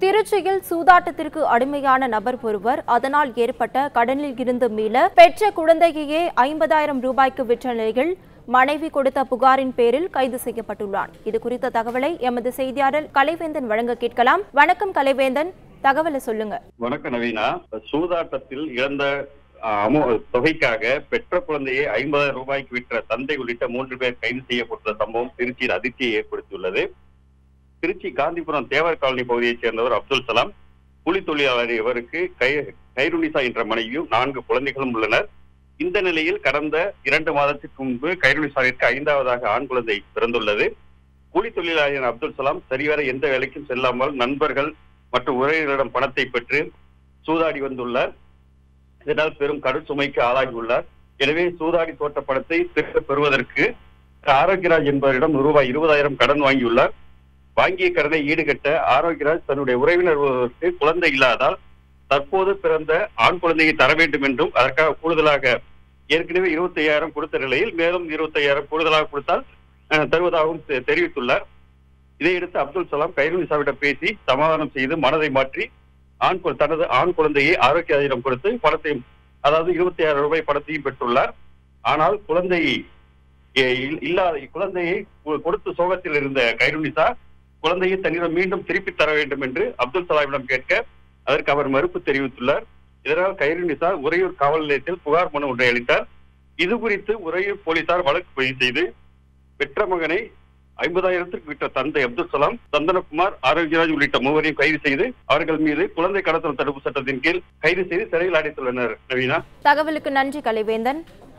திருச்சியில் சூதாட்டத்திற்கு அடிமையான நபர் ஒருவர் அதனால் ஏற்பட்ட கடனில் இருந்து மீள பெற்ற குழந்தையையே ஐம்பதாயிரம் ரூபாய்க்கு விற்ற நிலையில் மனைவி கொடுத்த புகாரின் பேரில் கைது செய்யப்பட்டுள்ளார் இது குறித்த தகவலை எமது செய்தியாளர் கலைவேந்தன் வழங்க கேட்கலாம் வணக்கம் கலைவேந்தன் தகவலை சொல்லுங்க வணக்கம் நவீனா சூதாட்டத்தில் இழந்த அஹ், அமௌ தொகைக்காக பெற்ற குழந்தையை ஐம்பதாயிரம் ரூபாய்க்கு விற்ற தந்தை உள்ளிட்ட மூன்று பேர் கைது செய்யப்பட்டுள்ள சம்பவம் திருச்சியில் அதிர்ச்சியை ஏற்படுத்தியுள்ளது திருச்சி காந்திபுரம் தேவர் காலனி பகுதியைச் சேர்ந்தவர் அப்துல் சலாம் கூலி தொழிலாளர் இவருக்கு கை கைருனிசா என்ற மனைவியும் நான்கு குழந்தைகளும் உள்ளனர் இந்த நிலையில் கடந்த இரண்டு மாதத்திற்கு முன்பு கைருனிசாவிற்கு ஐந்தாவதாக ஆண் குழந்தை பிறந்துள்ளது கூலி தொழிலாளர் அப்துல் சலாம் சரிவர எந்த வேலைக்கும் செல்லாமல் நண்பர்கள் மற்றும் உறவினரிடம் பணத்தை பெற்று சூதாடி வந்துள்ளார் இதனால் பெரும் கடும் சுமைக்கு ஆளாகியுள்ளார் எனவே சூதாடி தோட்ட பணத்தை திரும்ப பெறுவதற்கு ஆரோக்கியராஜ் என்பவரிடம் ரூபாய் இருபதாயிரம் கடன் வாங்கியுள்ளார் வாங்கிய கடனை ஈடுகட்ட ஆரோக்கியராஜ் தன்னுடைய உறவினர் ஒருவருக்கு குழந்தை இல்லாதால் தற்போது பிறந்த ஆண் குழந்தையை தர வேண்டும் என்றும் அதற்காக கூடுதலாக ஏற்கனவே இருபத்தி ஐயாயிரம் கொடுத்த நிலையில் மேலும் இருபத்தி ஐயாயிரம் கூடுதலாக கொடுத்தால் அஹ், தருவதாகவும் தெ- தெரிவித்துள்ளார் இதையடுத்து அப்துல் சலாம் கைருனிசாவிடம் பேசி சமாதானம் செய்து மனதை மாற்றி ஆண் கு- தனது ஆண் குழந்தையை ஆரோக்கியாரிடம் கொடுத்து பணத்தையும் அதாவது இருபத்தி ஆயிரம் ரூபாய் பணத்தையும் பெற்றுள்ளார் ஆனால் குழந்தை எ- இல்- இல்லாத குழந்தையை கொ- கொடுத்து சோகத்தில் இருந்த கைருனிசா குழந்தையை தன்னிடம் மீண்டும் திருப்பி தர வேண்டும் என்று அப்துல் சலாமிடம் கேட்க அதற்கு அவர் மறுப்பு தெரிவித்துள்ளார் இதனால் கைருனிசா உறையூர் காவல் நிலையத்தில் புகார் மனு ஒன்றை அளித்தார் இது குறித்து உறையூர் போலீசார் வழக்கு பதிவு செய்து பெற்ற மகனை ஐம்பதாயிரத்திற்கு விட்ட தந்தை அப்துல் சலாம் சந்தனகுமார் ஆரோக்கியராஜ் உள்ளிட்ட மூவரையும் கைது செய்து அவர்கள் மீது குழந்தை கடத்தல் தடுப்பு சட்டத்தின் கீழ் கைது செய்து சிறையில் அடைத்துள்ளனர் நவீனா தகவலுக்கு நன்றி கலைவேந்தன்